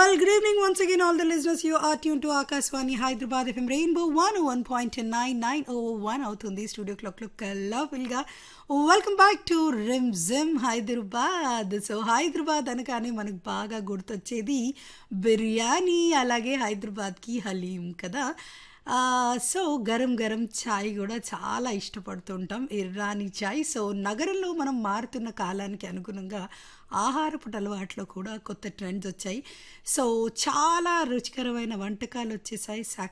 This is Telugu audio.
Well, good evening once again, all the listeners. You are tuned to Akaswani Hyderabad FM Rainbow 101.9901 అవుతుంది స్టూడియో క్లాక్ లో కలర్ఫుల్ గా welcome back to Rim Jhim Hyderabad so Hyderabad అనగానే మనకు బాగా గుర్తొచ్చేది బిర్యానీ అలాగే హైదరాబాద్కి హలీం కదా ఆ, సో గరం గరం ఛాయ్ కూడా చాలా ఇష్టపడుతుంటాం ఇరానీ ఛాయ్ సో నగరంలో మనం మారుతున్న కాలానికి అనుగుణంగా ఆహారపు అలవాట్లో కూడా కొత్త ట్రెండ్స్ వచ్చాయి సో చాలా రుచికరమైన వంటకాలు వచ్చేసాయి